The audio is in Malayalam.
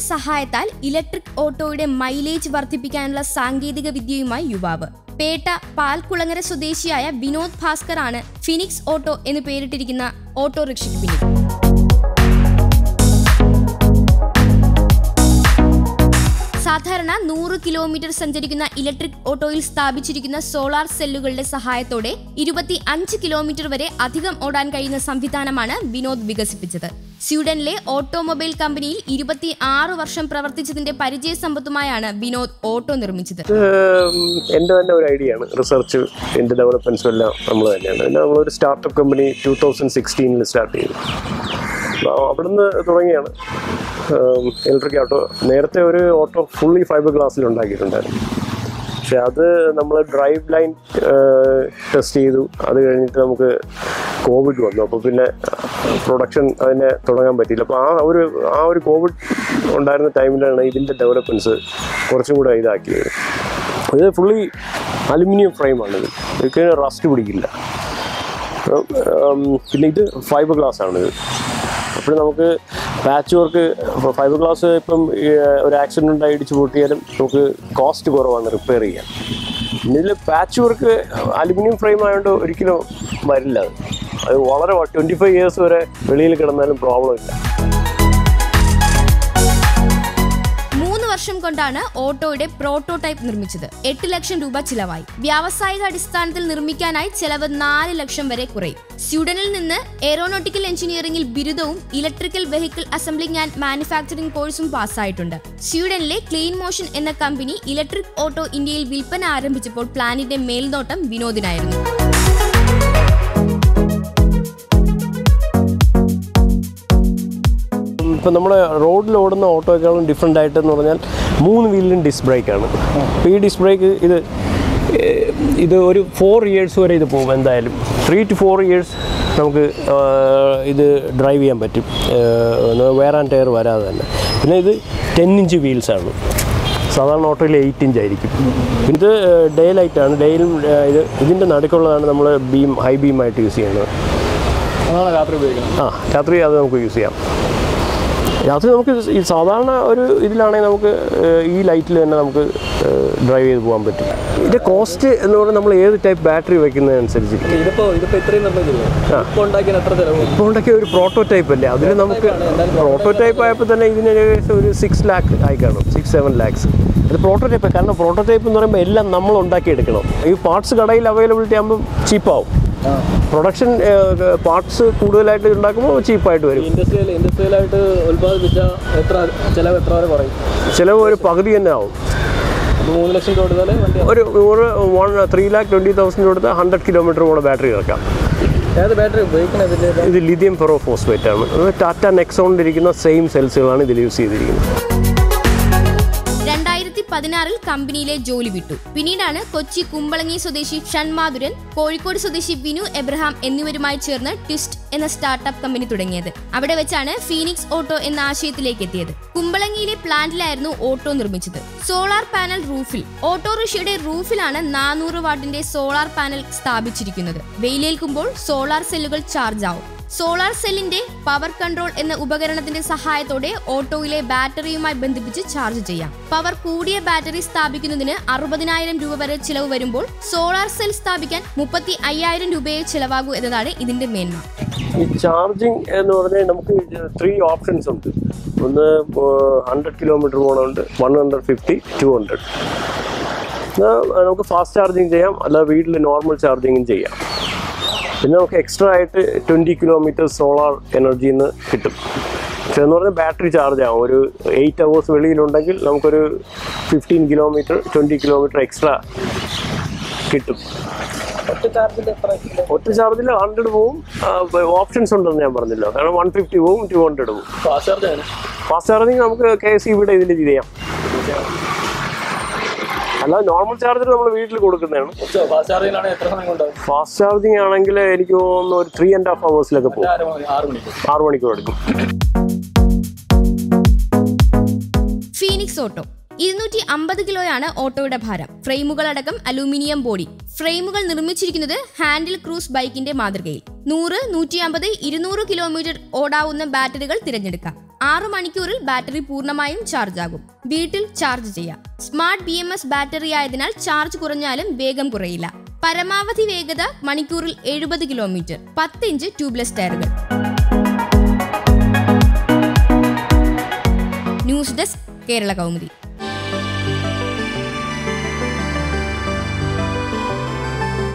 സഹായത്താൽ ഇലക്ട്രിക് ഓട്ടോയുടെ മൈലേജ് വർദ്ധിപ്പിക്കാനുള്ള സാങ്കേതിക വിദ്യയുമായി യുവാവ് പേട്ട പാൽക്കുളങ്ങര സ്വദേശിയായ വിനോദ് ഭാസ്കർ ആണ് ഫിനിക്സ് ഓട്ടോ എന്ന് പേരിട്ടിരിക്കുന്ന ഓട്ടോറിക്ഷയ്ക്ക് പിന്നിൽ സാധാരണ നൂറ് കിലോമീറ്റർ സഞ്ചരിക്കുന്ന ഇലക്ട്രിക് ഓട്ടോയിൽ സ്ഥാപിച്ചിരിക്കുന്ന സോളാർ സെല്ലുകളുടെ സഹായത്തോടെ ഇരുപത്തി അഞ്ച് കിലോമീറ്റർ വരെ അധികം ഓടാൻ കഴിയുന്ന സംവിധാനമാണ് വിനോദ് വികസിപ്പിച്ചത് സ്വീഡനിലെ ഓട്ടോമൊബൈൽ കമ്പനിയിൽ ഇരുപത്തി ആറ് വർഷം പ്രവർത്തിച്ചതിന്റെ പരിചയ സമ്പത്തുമായാണ് വിനോദ് ഓട്ടോ നിർമ്മിച്ചത് ഉം, എൻ്റെ തന്നെ ഒരു ഐഡിയ ആണ് റിസർച്ച് എൻ്റെ ഡെവലപ്മെൻറ്റ്സും എല്ലാം നമ്മൾ തന്നെയാണ് പിന്നെ നമ്മളൊരു സ്റ്റാർട്ടപ്പ് കമ്പനി ടൂ തൗസൻഡ് സിക്സ്റ്റീനിൽ സ്റ്റാർട്ട് ചെയ്തു അപ്പോൾ അവിടുന്ന് തുടങ്ങിയാണ് ഇലക്ട്രിക് ഓട്ടോ നേരത്തെ ഒരു ഓട്ടോ ഫുള്ളി ഫൈബർ ഗ്ലാസ്സിൽ ഉണ്ടാക്കിയിട്ടുണ്ടായിരുന്നു പക്ഷെ അത് നമ്മൾ ഡ്രൈവ് ലൈൻ ടെസ്റ്റ് ചെയ്തു അത് കഴിഞ്ഞിട്ട് നമുക്ക് കോവിഡ് വന്നു അപ്പോൾ പിന്നെ പ്രൊഡക്ഷൻ അതിനെ തുടങ്ങാൻ പറ്റിയില്ല അപ്പോൾ ആ ഒരു ആ ഒരു കോവിഡ് ഉണ്ടായിരുന്ന ടൈമിലാണ് ഇതിൻ്റെ ഡെവലപ്മെൻറ്റ്സ് കുറച്ചും കൂടെ ഇതാക്കിയത് ഇത് ഫുള്ളി അലുമിനിയം ഫ്രെയിമാണിത് ഇതൊക്കെ റസ്റ്റ് പിടിക്കില്ല ഉം, പിന്നെ ഇത് ഫൈബർ ഗ്ലാസ് ആണിത് അപ്പോൾ നമുക്ക് പാച്ച് വർക്ക് ഫൈബർ ഗ്ലാസ് ഇപ്പം ഈ, ഒരു ആക്സിഡൻ്റ് ഉണ്ടായി ഇടിച്ച് പൊട്ടിയാലും നമുക്ക് കോസ്റ്റ് കുറവാണ് റിപ്പയർ ചെയ്യാൻ പിന്നെ ഇതിൽ പാച്ച് വർക്ക് അലുമിനിയം ഫ്രെയിം ആയതുകൊണ്ട് ഒരിക്കലും വരില്ല അത് അത് വളരെ ട്വൻറ്റി ഫൈവ് ഇയേഴ്സ് വരെ വെളിയിൽ കിടന്നാലും പ്രോബ്ലം ഇല്ല മൂന്ന് വർഷം കൊണ്ടാണ് ഓട്ടോയുടെ പ്രോട്ടോടൈപ്പ് നിർമ്മിച്ചത് എട്ട് ലക്ഷം രൂപ ചിലവായി വ്യാവസായിക അടിസ്ഥാനത്തിൽ നിർമ്മിക്കാനായി ചെലവ് നാല് ലക്ഷം വരെ കുറയും സ്വീഡനിൽ നിന്ന് എയറോനോട്ടിക്കൽ എഞ്ചിനീയറിംഗിൽ ബിരുദവും electrical vehicle assembling and manufacturing കോഴ്സും പാസ്സായിട്ടുണ്ട് സ്വീഡനിലെ ക്ലീൻ മോഷൻ എന്ന കമ്പനി ഇലക്ട്രിക് ഓട്ടോ ഇന്ത്യയിൽ വിൽപ്പന ആരംഭിച്ചപ്പോൾ പ്ലാനിന്റെ മേൽനോട്ടം വിനോദിനായിരുന്നു ഇപ്പം നമ്മൾ റോഡിൽ ഓടുന്ന ഓട്ടോയെക്കാളും ഡിഫറെൻ്റ് ആയിട്ട് എന്ന് പറഞ്ഞാൽ മൂന്ന് വീലിലും ഡിസ്ക് ബ്രേക്കാണ് അപ്പോൾ ഈ ഡിസ്ക് ബ്രേക്ക് ഇത് ഏഹ്, ഇത് ഒരു ഫോർ ഇയേഴ്സ് വരെ ഇത് പോകും എന്തായാലും ത്രീ ടു ഫോർ ഇയേഴ്സ് നമുക്ക് ആഹ്, ഇത് ഡ്രൈവ് ചെയ്യാൻ പറ്റും വേറെ ടയർ വരാതെ തന്നെ പിന്നെ ഇത് ടെൻ ഇഞ്ച് വീൽസാണ് സാധാരണ ഓട്ടോയിൽ എയ്റ്റ് ഇഞ്ച് ആയിരിക്കും ഇത് ഡേ ലൈറ്റാണ് ഡേയിലും ഇത് ഇതിൻ്റെ നടുക്കുള്ളതാണ് നമ്മൾ ബീം ഹൈ ബീമായിട്ട് യൂസ് ചെയ്യുന്നത് അതാണ് രാത്രി ഉപയോഗിക്കുന്നത് ആ രാത്രി അത് നമുക്ക് യൂസ് ചെയ്യാം രാത്രി നമുക്ക് ഈ സാധാരണ ഒരു ഇതിലാണെങ്കിൽ നമുക്ക് ഏഹ്, ഈ ലൈറ്റിൽ തന്നെ നമുക്ക് ഡ്രൈവ് ചെയ്ത് പോകാൻ പറ്റും ഇതിൻ്റെ കോസ്റ്റ് എന്ന് പറഞ്ഞാൽ നമ്മൾ ഏത് ടൈപ്പ് ബാറ്ററി വെക്കുന്നതനുസരിച്ച് ഇതിപ്പോ ഇതിപ്പോ ഇത്രയും നിർമ്മിച്ചില്ലേ ഇപ്പൊ ഉണ്ടാക്കിയ എത്ര ചെലവ് ഇപ്പോൾ ഉണ്ടാക്കിയ ഒരു പ്രോട്ടോടൈപ്പ് അല്ലേ അതിൽ നമുക്ക് പ്രോട്ടോടൈപ്പ് ആയപ്പോൾ തന്നെ ഇതിന് ഏകദേശം ഒരു സിക്സ് ലാക്ക് ആയി കാണും സിക്സ് സെവൻ ലാക്സ് ഇത് പ്രോട്ടോടൈപ്പ് കാരണം പ്രോട്ടോടൈപ്പ് എന്ന് പറയുമ്പോൾ എല്ലാം നമ്മൾ ഉണ്ടാക്കിയെടുക്കണം ഈ പാർട്സ് കടയിൽ അവൈലബിലിറ്റി ആകുമ്പോൾ ചീപ്പാവും പ്രൊഡക്ഷൻ പാർട്സ് കൂടുതലായിട്ട് ഉണ്ടാക്കുമ്പോൾ ചീപ്പായിട്ട് വരും ഇൻഡസ്ട്രിയൽ ഇൻഡസ്ട്രിയലായിട്ട് ഉത്പാദിപ്പിച്ച എത്ര ചെലവ് എത്ര വരെ പറയും ചിലവ് ഒരു പകുതി തന്നെ ആവും അപ്പൊ മൂന്ന് ലക്ഷം രൂപ കൊടുത്താൽ വണ്ടി ഒരു ഒരു one three lakh twenty thousand കൊടുത്ത് ഹൺഡ്രഡ് കിലോമീറ്റർ കൂടെ ബാറ്ററി ഇറക്കാം ഏത് ബാറ്ററി ഉപയോഗിക്കുന്നത് ഇതിന്റെ ഇത് ലിഥിയം ഫെറോ ഫോസ്ഫേറ്റ് ആണ് അത് ടാറ്റ നെക്സോണിലിരിക്കുന്ന സെയിം സെൽസുകളാണ് ഇതിൽ യൂസ് ചെയ്തിരിക്കുന്നത് രണ്ടായിരത്തി പതിനാറിൽ കമ്പനിയിലെ ജോലി വിട്ടു പിന്നീടാണ് കൊച്ചി കുമ്പളങ്ങി സ്വദേശി ഷൺമാധുരൻ കോഴിക്കോട് സ്വദേശി വിനു എബ്രഹാം എന്നിവരുമായി ചേർന്ന് ട്വിസ്റ്റ് എന്ന സ്റ്റാർട്ടപ്പ് കമ്പനി തുടങ്ങിയത് അവിടെ വെച്ചാണ് ഫീനിക്സ് ഓട്ടോ എന്ന ആശയത്തിലേക്ക് എത്തിയത് കുമ്പളങ്ങിയിലെ പ്ലാന്റിലായിരുന്നു ഓട്ടോ നിർമ്മിച്ചത് സോളാർ പാനൽ റൂഫിൽ ഓട്ടോറിക്ഷയുടെ റൂഫിലാണ് നാനൂറ് വാട്ടിന്റെ സോളാർ പാനൽ സ്ഥാപിച്ചിരിക്കുന്നത് വെയിലേൽക്കുമ്പോൾ സോളാർ സെല്ലുകൾ ചാർജ് ആവും സോളാർ സെല്ലിന്റെ പവർ കൺട്രോൾ എന്ന ഉപകരണത്തിന്റെ സഹായത്തോടെ ഓട്ടോയിലെ ബാറ്ററിയുമായി ബന്ധിപ്പിച്ച് ചാർജ് ചെയ്യാം പവർ കൂടിയ ബാറ്ററി സ്ഥാപിക്കുന്നതിന് അറുപതിനായിരം രൂപ വരെ ചിലവ് വരുമ്പോൾ സോളാർ സെൽ സ്ഥാപിക്കാൻ മുപ്പത്തി അയ്യായിരം രൂപയെ ചിലവാകൂ എന്നതാണ് ഇതിന്റെ മേന്മ ഈ ചാർജിങ് എന്ന് പറഞ്ഞാൽ നമുക്ക് ത്രീ ഓപ്ഷൻസ് ഉണ്ട് ഒന്ന് ഹൺഡ്രഡ് കിലോമീറ്റർ പോകണമുണ്ട് one hundred fifty two hundred നമുക്ക് ഫാസ്റ്റ് ചാർജിങ് ചെയ്യാം അല്ലാതെ വീട്ടിൽ നോർമൽ ചാർജിങ്ങും ചെയ്യാം പിന്നെ നമുക്ക് എക്സ്ട്രാ ആയിട്ട് ട്വൻറ്റി കിലോമീറ്റർ സോളാർ എനർജിയിൽ നിന്ന് കിട്ടും പക്ഷെ എന്ന് പറഞ്ഞാൽ ബാറ്ററി ചാർജ് ആവും ഒരു എയ്റ്റ് അവേഴ്സ് വെളിയിലുണ്ടെങ്കിൽ നമുക്കൊരു fifteen kilometre twenty kilometre extra കിട്ടും ഒറ്റ ചാർജിന്റെ എത്ര ഒറ്റ ചാർജിൽ ഹൺഡ്രഡ് പോവും ഓപ്ഷൻസ് ഉണ്ടെന്ന് ഞാൻ പറഞ്ഞല്ലോ കാരണം വൺ ഫിഫ്റ്റി പോവും ടു ഹൺഡ്രഡ് പോവും ഫാസ്റ്റ് ചാർജ് ആണ് ഫാസ്റ്റ് ചാർജിങ് നമുക്ക് കെ എസ് ഇവിടെ ഇതിൽ ചെയ്യാം അല്ലാതെ നോർമൽ ചാർജർ നമ്മൾ വീട്ടിൽ കൊടുക്കുന്നതാണ് ഫാസ്റ്റ് ചാർജിനാണ് എത്ര സമയം കൊണ്ടാവും ഫാസ്റ്റ് ചാർജിങ് ആണെങ്കിൽ എനിക്ക് തോന്നുന്നു ഒരു ത്രീ ആൻഡ് ഹാഫ് അവേഴ്സിലൊക്കെ പോകും ആറ് മണി ആറ് മണിക്കൂർ ആറ് മണിക്കൂർ എടുക്കും ഫീനിക്സ് ഓട്ടോ ഇരുന്നൂറ്റി അമ്പത് കിലോയാണ് ഓട്ടോയുടെ ഭാരം ഫ്രെയിമുകളടക്കം അലൂമിനിയം ബോഡി ഫ്രെയിമുകൾ നിർമ്മിച്ചിരിക്കുന്നത് ഹാൻഡിൽ ക്രൂസ് ബൈക്കിന്റെ മാതൃകയിൽ നൂറ് നൂറ്റി അമ്പത് ഇരുന്നൂറ് കിലോമീറ്റർ ഓടാവുന്ന ബാറ്ററികൾ തിരഞ്ഞെടുക്കാം ആറു മണിക്കൂറിൽ ബാറ്ററി പൂർണ്ണമായും ചാർജ് ആകും വീട്ടിൽ ചാർജ് ചെയ്യാം smart B M S battery ആയതിനാൽ ചാർജ് കുറഞ്ഞാലും വേഗം കുറയില്ല പരമാവധി വേഗത മണിക്കൂറിൽ എഴുപത് കിലോമീറ്റർ പത്ത് ഇഞ്ച് ട്യൂബ്ലെസ് ടയറുകൾ ന്യൂസ് ഡെസ്ക് കേരള കൗമുദി